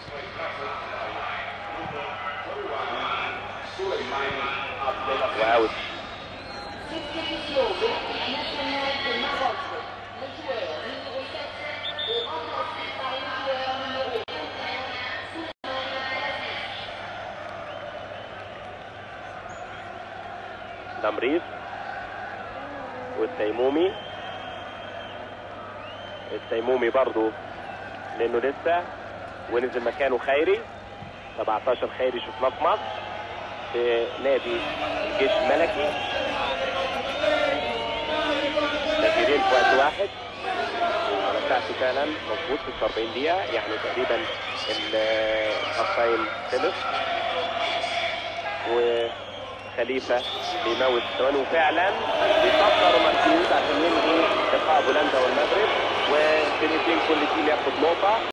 واوت Substitution de l'équipe nationale de Maroc. Le joueur numéro 7 est remplacé par le joueur numéro 21, Souleymane Kalafi. دمريس والتيمومي التيمومي برضو لانه لسه ونزل مكانه خيري 17 خيري شفناه في مصر في نادي الجيش الملكي تغييرين في وقت واحد انا بتاعتي فعلا مظبوط في 40 دقيقة يعني تقريبا الهاف تايم خلص وخليفة بيموت ثواني وفعلا بيفكر مركوز عشان ينهي لقاء بولندا والمغرب وفرقتين كل تيم ياخد